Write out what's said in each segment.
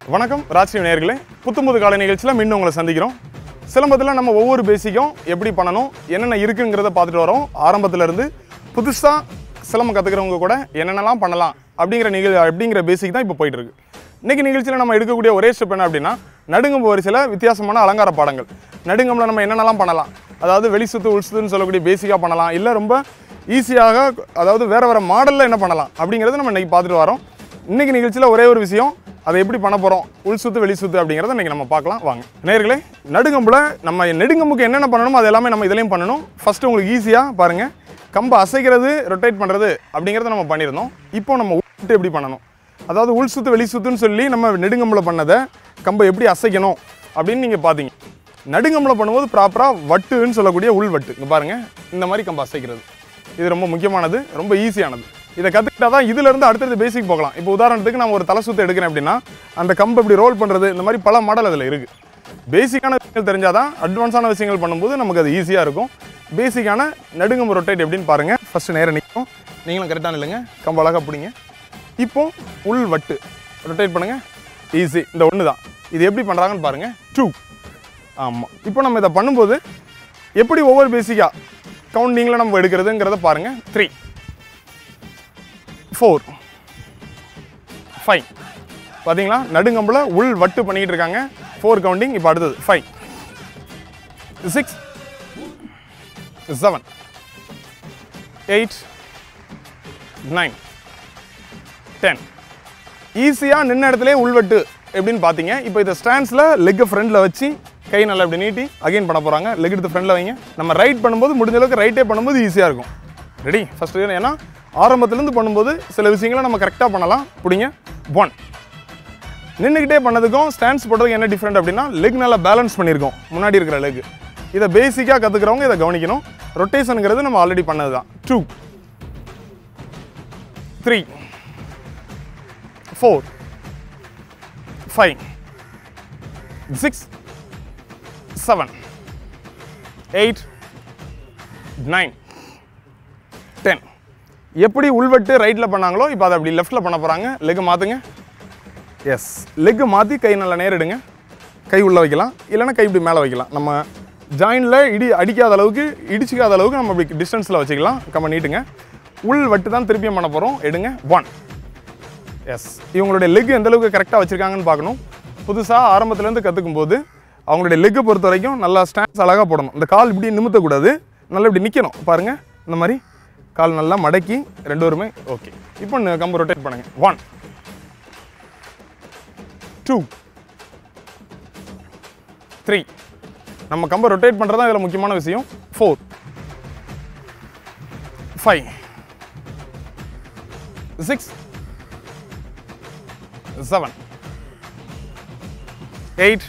வணக்கம் ராஜ்ஸ்ரீ நேயர்களே புத்தும்புது காலை நிகழ்ச்சியில் மீண்டும் உங்களை சந்திக்கிறோம் சிலம்பத்தில் நம்ம ஒவ்வொரு பேசிக்கும் எப்படி பண்ணணும் என்னென்ன இருக்குங்கிறத பார்த்துட்டு வரோம் ஆரம்பத்துல இருந்து புதுசாக சிலம்பம் கற்றுக்கிறவங்க கூட என்னென்னலாம் பண்ணலாம் அப்படிங்கிற நிகழ் அப்படிங்கிற பேசிக் தான் இப்போ போயிட்டு இருக்கு இன்னைக்கு நிகழ்ச்சியில் நம்ம எடுக்கக்கூடிய ஒரே ஸ்டெப் என்ன அப்படின்னா நடுங்கம்பு வரிசையில் வித்தியாசமான அலங்கார பாடங்கள் நடுங்கம்பில் நம்ம என்னென்னலாம் பண்ணலாம் அதாவது வெளி சுத்து உள் சுத்துன்னு சொல்லக்கூடிய பேசிக்காக பண்ணலாம் இல்லை ரொம்ப ஈஸியாக அதாவது வேற வேற மாடலில் என்ன பண்ணலாம் அப்படிங்கிறத நம்ம இன்னைக்கு பார்த்துட்டு வரோம் இன்னைக்கு நிகழ்ச்சியில் ஒரே ஒரு விஷயம் அதை எப்படி பண்ண போகிறோம் உள் சுத்து வெளி சுத்து அப்படிங்கிறத இன்னைக்கு நம்ம பார்க்கலாம் வாங்க நேர்களே நடுங்கம்பில் நம்ம நெடுங்கம்புக்கு என்னென்ன பண்ணணுமோ அது எல்லாமே நம்ம இதுலேயும் பண்ணணும் ஃபர்ஸ்ட் உங்களுக்கு ஈஸியாக பாருங்கள் கம்பை அசைக்கிறது ரொட்டேட் பண்ணுறது அப்படிங்கிறத நம்ம பண்ணியிருந்தோம் இப்போ நம்ம உள்ட்டு எப்படி பண்ணணும் அதாவது உள் சுத்து வெளி சுத்துன்னு சொல்லி நம்ம நெடுங்கம்பில் பண்ணதை கம்பை எப்படி அசைக்கணும் அப்படின்னு நீங்கள் பார்த்தீங்க நடுங்கம்பில் பண்ணும்போது ப்ராப்பராக வட்டுன்னு சொல்லக்கூடிய உள் வட்டு இங்கே பாருங்கள் இந்த மாதிரி கம்பை அசைக்கிறது இது ரொம்ப முக்கியமானது ரொம்ப ஈஸியானது இதை கற்றுக்கிட்டா தான் இதுலேருந்து அடுத்தடுத்து பேசிக் போகலாம் இப்போ உதாரணத்துக்கு நான் ஒரு தலை சுத்து எடுக்கிறேன் அப்படின்னா அந்த கம்பை இப்படி ரோல் பண்ணுறது இந்த மாதிரி பல மாடல் அதில் இருக்குது பேசிக்கான விஷயங்கள் தெரிஞ்சால் தான் அட்வான்ஸான விஷயங்கள் பண்ணும்போது நமக்கு அது ஈஸியாக இருக்கும் பேசிக்கான நடுங்கம்பு ரொட்டேட் எப்படின்னு பாருங்கள் ஃபஸ்ட்டு நேரம் நிற்கும் நீங்களும் கரெக்டாக இல்லைங்க கம்பு அழகாக பிடிங்க இப்போ உள் வட்டு ரொட்டேட் பண்ணுங்கள் ஈஸி இந்த ஒன்று தான் இது எப்படி பண்ணுறாங்கன்னு பாருங்கள் டூ ஆமாம் இப்போ நம்ம இதை பண்ணும்போது எப்படி ஒவ்வொரு பேசிக்காக கவுண்டிங்கில் நம்ம எடுக்கிறதுங்கிறத பாருங்கள் த்ரீ ஃபோர் ஃபைவ் பார்த்தீங்களா நடுங்கம்பில் உள் வட்டு பண்ணிக்கிட்டு இருக்காங்க ஃபோர் கவுண்டிங் இப்போ அடுத்தது five six seven eight nine ten ஈஸியாக நின்ன இடத்துல உள்வட்டு எப்படின்னு பார்த்தீங்க இப்போ இதை ஸ்டாண்ட்ஸில் லெக்கை ஃப்ரண்டில் வச்சு கை நல்லா இப்படி நீட்டி அகைன் பண்ண போகிறாங்க லெக் எடுத்து ஃப்ரண்டில் வைங்க நம்ம ரைட் பண்ணும்போது முடிஞ்ச அளவுக்கு ரைட்டே பண்ணும்போது ஈஸியாக இருக்கும் ரெடி ஃபஸ்ட்டு ஏன்னா ஆரம்பத்துலேருந்து பண்ணும்போது சில விஷயங்களை நம்ம கரெக்டாக பண்ணலாம் பிடிங்க ஒன் நின்றுக்கிட்டே பண்ணதுக்கும் ஸ்டாண்ட்ஸ் போடுறதுக்கு என்ன டிஃப்ரெண்ட் அப்படின்னா லெக் நல்லா பேலன்ஸ் பண்ணியிருக்கோம் முன்னாடி இருக்கிற லெக் இதை பேசிக்காக கற்றுக்கிறவங்க இதை கவனிக்கணும் ரொட்டேஷனுங்கிறது நம்ம ஆல்ரெடி பண்ணது தான் two three four five six seven eight nine ten எப்படி உள்வட்டு ரைட்டில் பண்ணாங்களோ இப்போ அதை அப்படி லெஃப்ட்டில் பண்ண போகிறாங்க லெக் மாற்றுங்க எஸ் லெக்கு மாற்றி கை நல்லா நேரிடுங்க கை உள்ளே வைக்கலாம் இல்லைன்னா கை இப்படி மேலே வைக்கலாம் நம்ம ஜாயினில் இடி அடிக்காத அளவுக்கு இடிச்சிக்காத அளவுக்கு நம்ம இப்படி டிஸ்டன்ஸில் வச்சுக்கலாம் கம்ம நீட்டுங்க உள் வட்டு தான் திருப்பியும் பண்ண போகிறோம் எடுங்க ஒன் எஸ் இவங்களுடைய லெக் எந்த அளவுக்கு கரெக்டாக வச்சுருக்காங்கன்னு பார்க்கணும் புதுசாக ஆரம்பத்துலேருந்து கற்றுக்கும் போது அவங்களுடைய லெக்கை பொறுத்த வரைக்கும் நல்லா ஸ்டாண்ட்ஸ் அழகாக போடணும் இந்த கால் இப்படி நிமித்தக்கூடாது நல்லா இப்படி நிற்கணும் பாருங்கள் இந்த மாதிரி கால் நல்லா மடக்கி ரெண்டு பேருமே ஓகே இப்போ கம்பு ரொட்டேட் பண்ணுங்கள் ஒன் டூ த்ரீ நம்ம கம்பை ரொட்டேட் பண்ணுறது தான் இதில் முக்கியமான விஷயம் four five six seven eight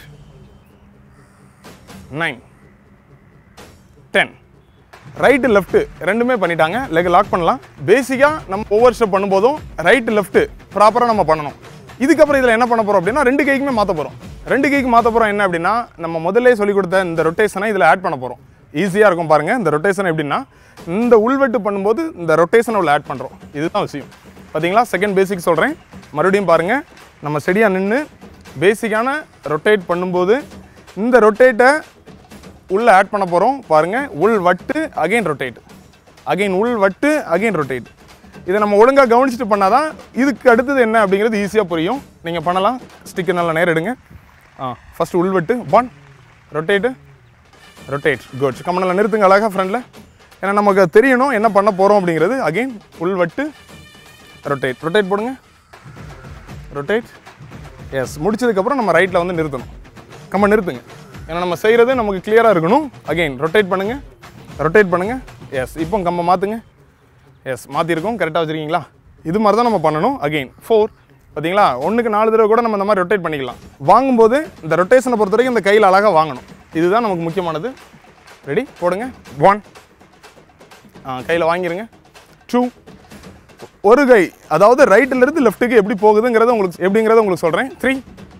nine ten right left ரெண்டுமே பண்ணிட்டாங்க லெக் லாக் பண்ணலாம் பேசிக்காக நம்ம ஒவ்வொரு ஸ்டெப் பண்ணும்போதும் ரைட்டு லெஃப்ட்டு ப்ராப்பராக நம்ம பண்ணணும் இதுக்கப்புறம் இதில் என்ன பண்ண போகிறோம் அப்படின்னா ரெண்டு கைக்குமே மாற்ற போகிறோம் ரெண்டு கைக்கு மாற்ற போகிறோம் என்ன அப்படின்னா நம்ம முதல்ல சொல்லி கொடுத்த இந்த ரொட்டேஷனை இதில் ஆட் பண்ண போகிறோம் ஈஸியாக இருக்கும் பாருங்கள் இந்த ரொட்டேஷன் எப்படின்னா இந்த உள்வெட்டு பண்ணும்போது இந்த ரொட்டேஷனை உள்ள ஆட் பண்ணுறோம் இதுதான் விஷயம் பார்த்தீங்களா செகண்ட் பேசிக் சொல்கிறேன் மறுபடியும் பாருங்கள் நம்ம ஸ்டெடியாக நின்று பேசிக்கான ரொட்டேட் பண்ணும்போது இந்த ரொட்டேட்டை உள்ளே ஆட் பண்ண போகிறோம் பாருங்கள் உள் வட்டு அகைன் ரொட்டேட் அகைன் உள் வட்டு அகைன் ரொட்டேட் இதை நம்ம ஒழுங்காக கவனிச்சுட்டு பண்ணால் தான் இதுக்கு அடுத்தது என்ன அப்படிங்கிறது ஈஸியாக புரியும் நீங்கள் பண்ணலாம் ஸ்டிக்கு நல்லா நேரம் எடுங்க ஆ ஃபஸ்ட் உள்வெட்டு ஒன் ரொட்டேட்டு ரொட்டேட் குட் கம்மனில் நிறுத்துங்க அழகாக ஃப்ரண்டில் ஏன்னா நமக்கு அது தெரியணும் என்ன பண்ண போகிறோம் அப்படிங்கிறது அகைன் உள்வட்டு ரொட்டேட் ரொட்டேட் போடுங்க ரொட்டேட் எஸ் முடிச்சதுக்கப்புறம் நம்ம ரைட்டில் வந்து நிறுத்தணும் கம்ம நிறுத்துங்க ஏன்னா நம்ம செய்கிறது நமக்கு கிளியராக இருக்கணும் அகைன் ரொட்டேட் பண்ணுங்கள் ரொட்டேட் பண்ணுங்கள் எஸ் இப்போ கம்ப மாற்றுங்க எஸ் மாற்றிருக்கோம் கரெக்டாக வச்சுருக்கீங்களா இது மாதிரி தான் நம்ம பண்ணணும் அகைன் ஃபோர் பார்த்தீங்களா ஒன்றுக்கு நாலு தடவை கூட நம்ம இந்த மாதிரி ரொட்டேட் பண்ணிக்கலாம் வாங்கும்போது இந்த ரொட்டேஷனை பொறுத்த வரைக்கும் இந்த கையில் அழகாக வாங்கணும் இதுதான் நமக்கு முக்கியமானது ரெடி போடுங்க ஒன் கையில் வாங்கிருங்க டூ ஒரு கை அதாவது ரைட்ல இருந்து லெஃப்ட்டுக்கு எப்படி போகுதுங்கிறத உங்களுக்கு எப்படிங்கிறத உங்களுக்கு சொல்கிறேன் த்ரீ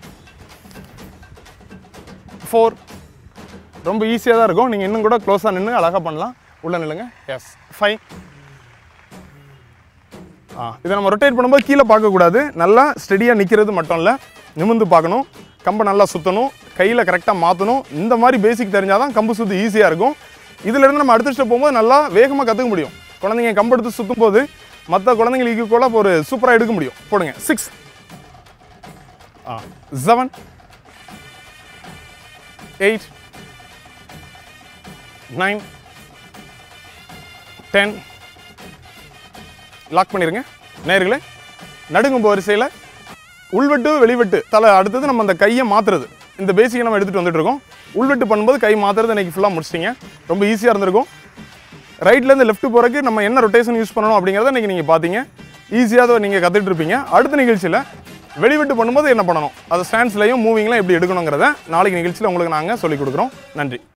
ஃபோர் ரொம்ப ஈஸியாக தான் இருக்கும் நீங்கள் இன்னும் கூட க்ளோஸாக நின்று அழகாக பண்ணலாம் உள்ள நில்லுங்க எஸ் ஃபைவ் ஆ இதை நம்ம ரொட்டேட் பண்ணும்போது கீழே பார்க்கக்கூடாது நல்லா ஸ்டெடியாக நிற்கிறது மட்டும் இல்லை நிமிந்து பார்க்கணும் கம்பை நல்லா சுற்றணும் கையில் கரெக்டாக மாற்றணும் இந்த மாதிரி பேசிக் தெரிஞ்சால் தான் கம்பு சுற்று ஈஸியாக இருக்கும் இதிலேருந்து நம்ம அடுத்த ஸ்டெப் போகும்போது நல்லா வேகமாக கற்றுக்க முடியும் குழந்தைங்க கம்பு எடுத்து சுற்றும் போது மற்ற குழந்தைங்களுக்கு ஈக்குவலாக ஒரு சூப்பராக எடுக்க முடியும் போடுங்க சிக்ஸ் ஆ seven eight nine ten lock பண்ணிடுங்க நேர்களே நடுங்கும்பு வரிசையில் உள்வெட்டு வெளிவெட்டு தலை அடுத்தது நம்ம அந்த கையை மாற்றுறது இந்த பேசிக்கை நம்ம எடுத்துகிட்டு வந்துட்டு இருக்கோம் உள்வெட்டு பண்ணும்போது கை மாற்றுறது இன்னைக்கு ஃபுல்லாக முடிச்சிட்டிங்க ரொம்ப ஈஸியாக இருந்திருக்கும் ரைட்லேருந்து லெஃப்ட் போகிறக்கு நம்ம என்ன ரொட்டேஷன் யூஸ் பண்ணணும் அப்படிங்கிறத இன்றைக்கி நீங்கள் பார்த்தீங்க ஈஸியாக நீங்கள் கற்றுட்டு இருப்பீங்க அடுத்த நிகழ்ச்சியில் வெளிவெட்டு பண்ணும்போது என்ன பண்ணணும் அது ஸ்டாண்ட்ஸ்லையும் மூவிங்லாம் எப்படி எடுக்கணுங்கிறத நாளைக்கு நிகழ்ச்சியில் உங்களுக்கு நாங்கள் சொல்லிக் கொடுக்குறோம் நன்றி